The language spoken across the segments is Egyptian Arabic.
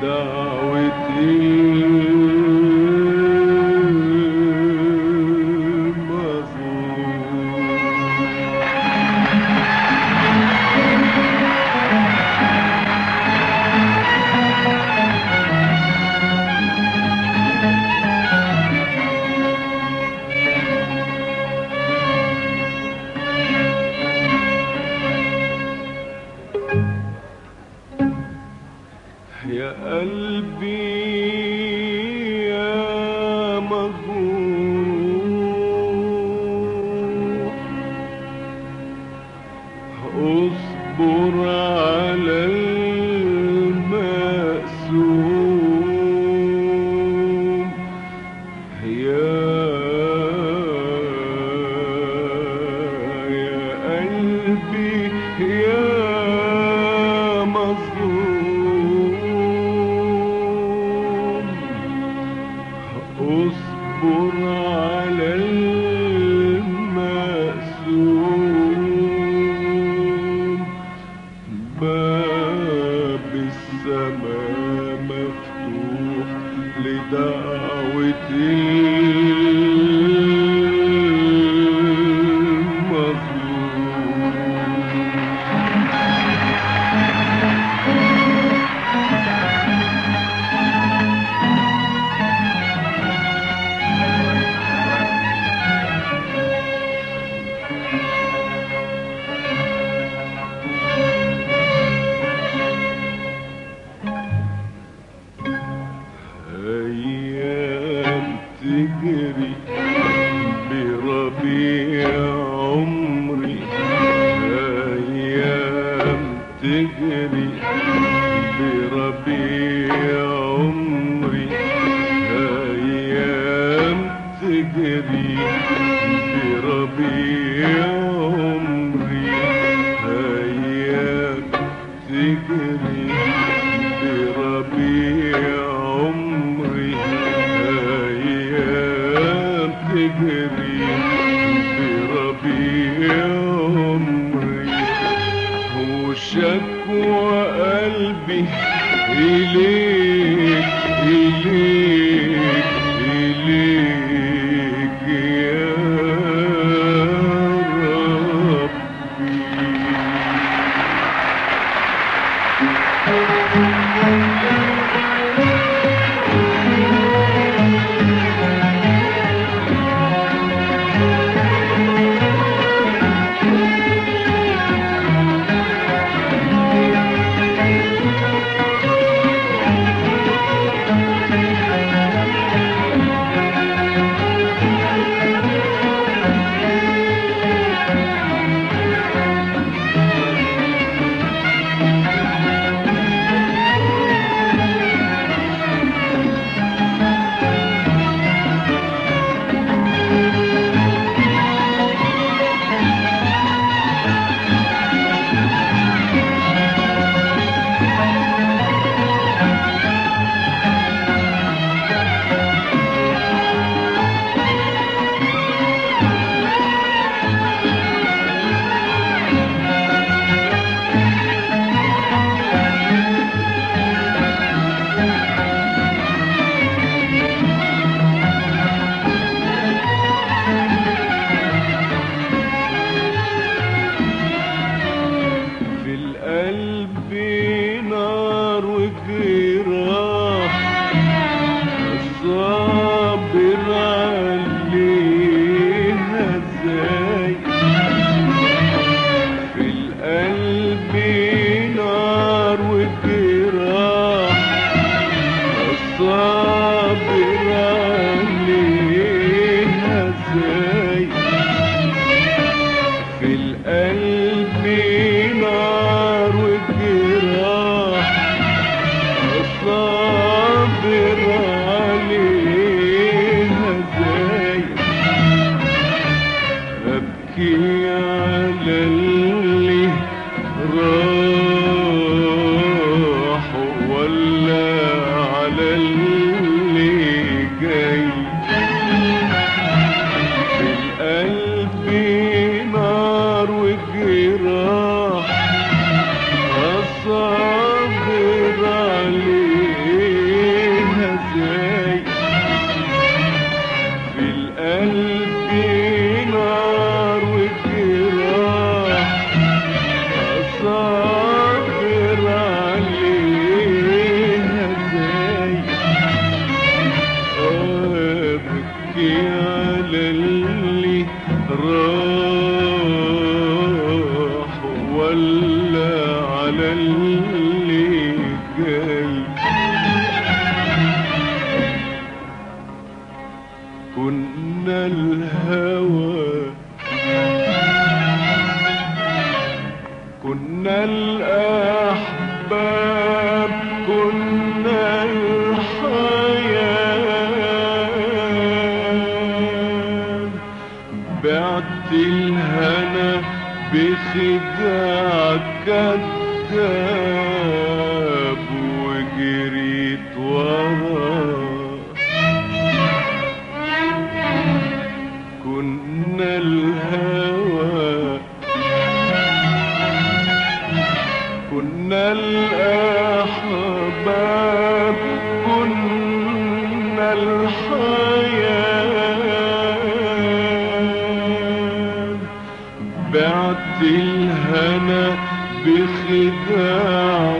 لدعوة المظلوم يا قلبي يا مغرور اصبر على المأسوم يا يا قلبي يا مظلوم اصبر على المأسوم باب السماء مفتوح لدعوة المظلوم أيام تجري بربيع عمري أيام تجري بربيع عمري أيام تجري بربيع عمري أيام تجري بربيع عمري أيام تجري بربيع عمري وشكوى قلبي إليك إليك إليك يا ربي في القلب نار وجراح الصابر عليها ازاي في القلب نار وجراح الصابر عليها ازاي في القلب نار وجراح الصابر عليها ازاي ابكي على اللي راح ولا على اللي جاي في القلب نار وجراح الصابر عليه الحياة بعت الهنا بخداع كذاب وجريت وراه كنا الهوى كنا الأحباب كنا الحياة بعت الهنا بخداع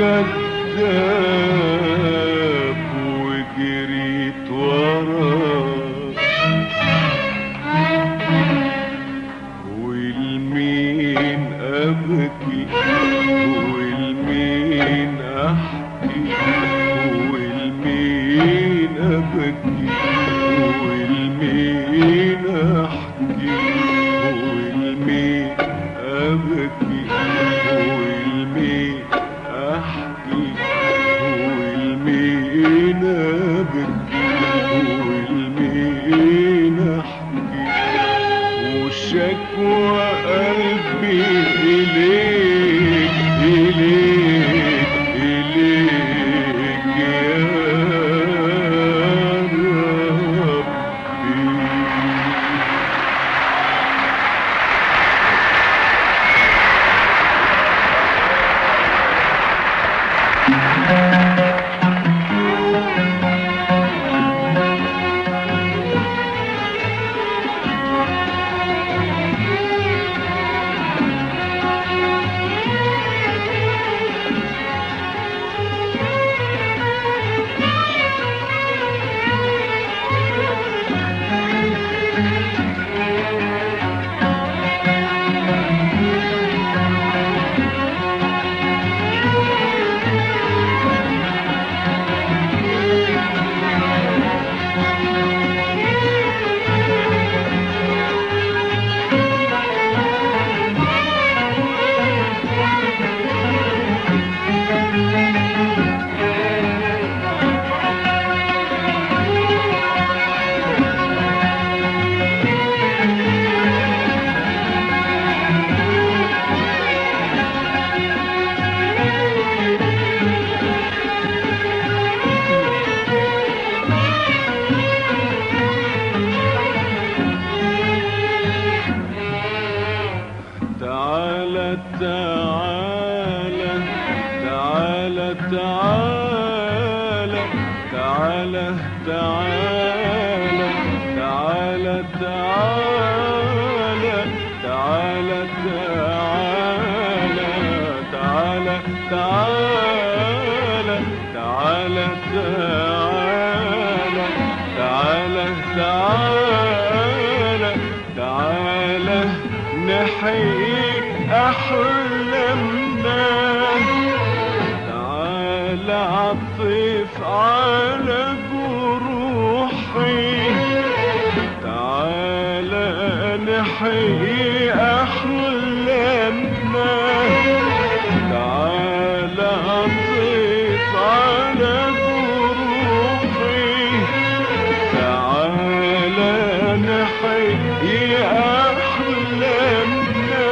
كذاب وجريت وراه والمين أبكي والمين أحكي والمين أبكي والمين أحكي والمين أبكي والمين أحكي والمين أبكي والمين أحكي وشكوى قلبي إليك إليك إليك يا ربي تعالى تعالى تعالى تعالى تعالى تعالى تعالى تعالى تعالى تعالى تعالى تعالى تعالى تعالى تعالى تعالى تعالى نحيي أحلامنا تعالى عطف على جروحي تعالى نحيي أحلامنا تعالى عطف على جروحي تعالى نحيي أحلامنا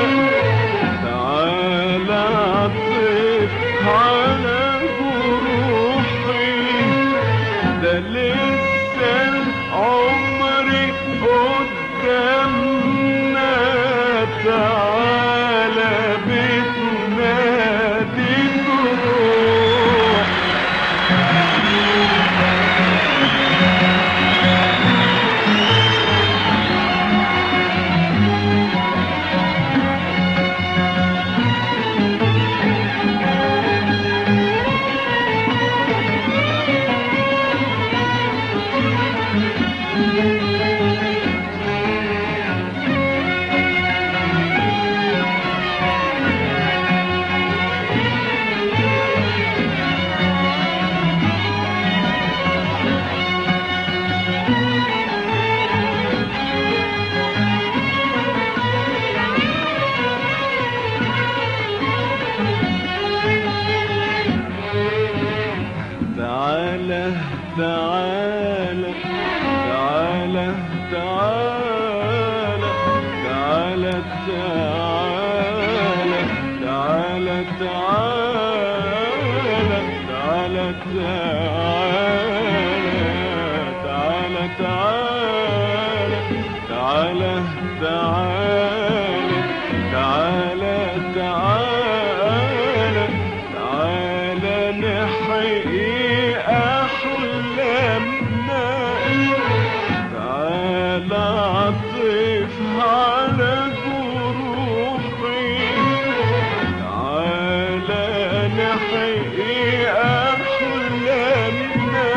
تعالى عطف على جروحي ده لسه العمر قدامنا تعالى تعالى تعالى تعالى تعالى تعالى تعالى تعالى تعالى تعالى تعالى تعالى تعالى تعالى تعالى تعالى نحيي أحلامنا تعالى عطف على جروحي تعالى نحيي أحلامنا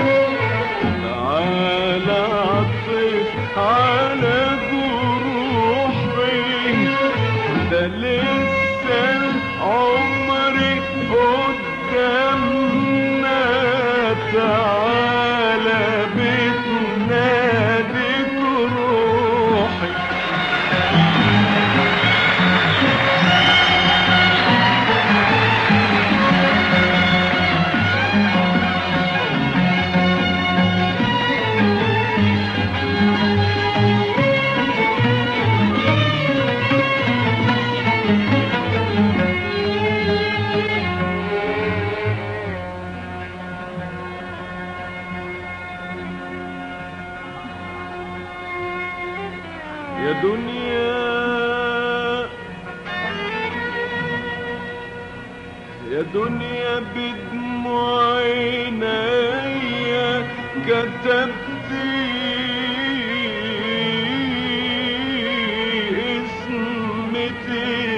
تعالى عطف على جروحي ده لسه عمري قدامنا تعالى بتنادي روحي يا دنيا يا دنيا بدموع عينيا كتبت اسمتي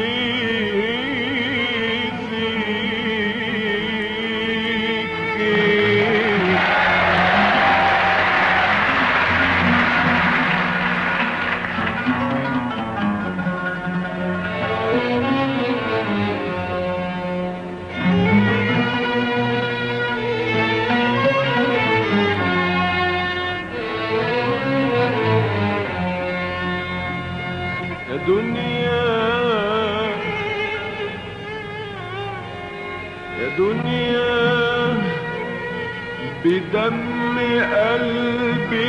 فيك يا دنيا يا دنيا بدم قلبي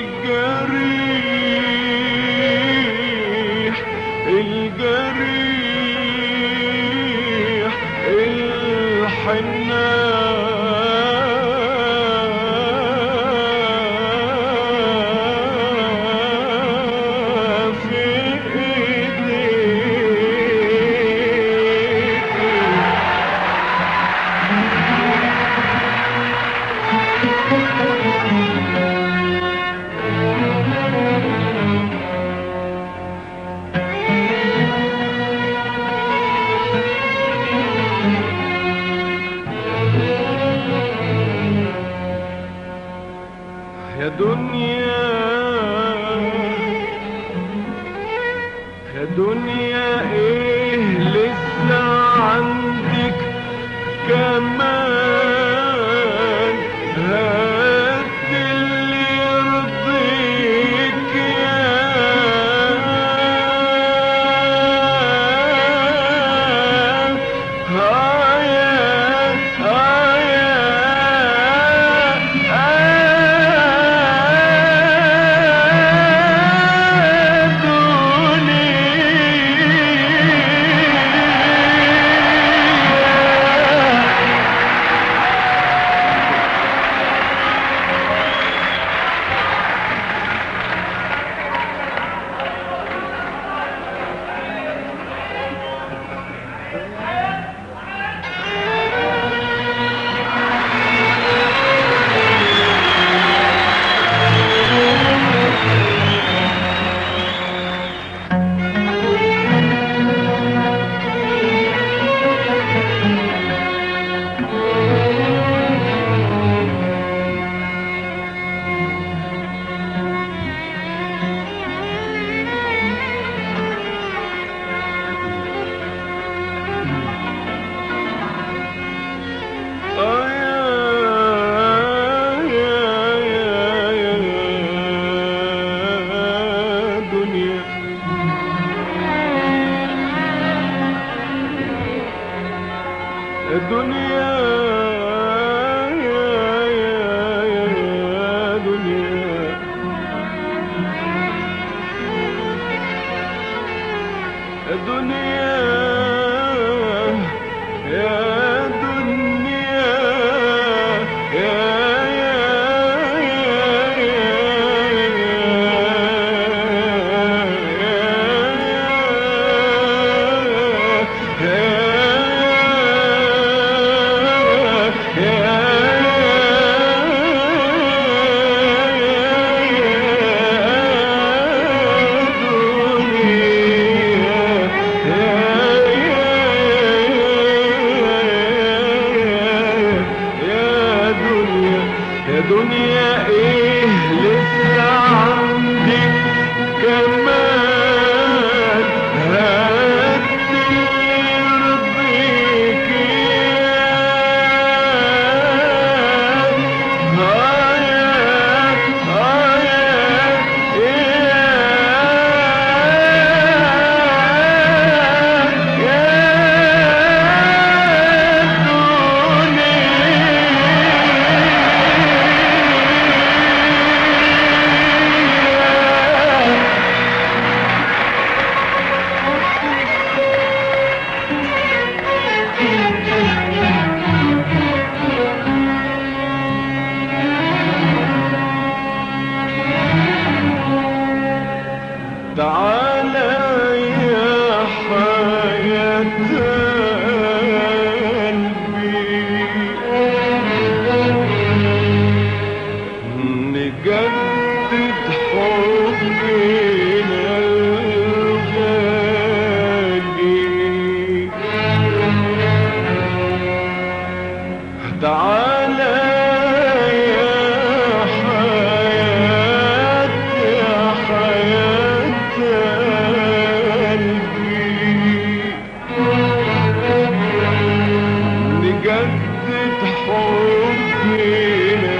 الجريح الجريح الحنان في ايديك يا دنيا يا دنيا ايه لسه عندك كمان هات اللي يرضيك يا هايا هايا يا دنيا ايه لسه عندي كمان هات اللي يرضيك تعالى يا حياة قلبي نجدد حبنا الغالي تعالى يا حياة يا حياة قلبي نجدد حبنا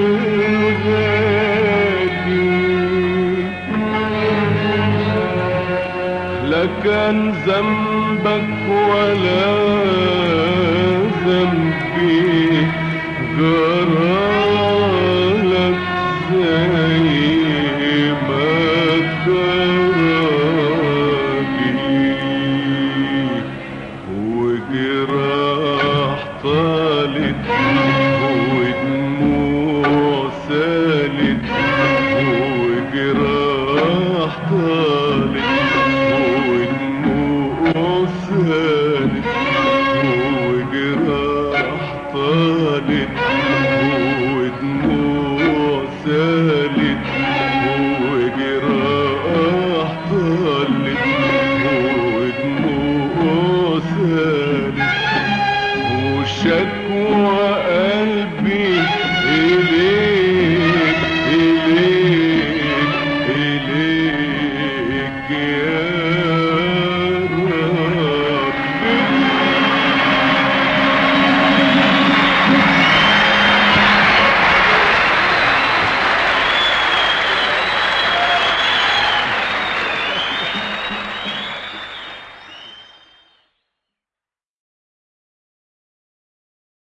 الغالي لا كان ذنبك ولا ذنبي جرالك زي ما جرالي وجراح طالت ودموع سالت وجراح طالت ودموع سالت وجراح طالت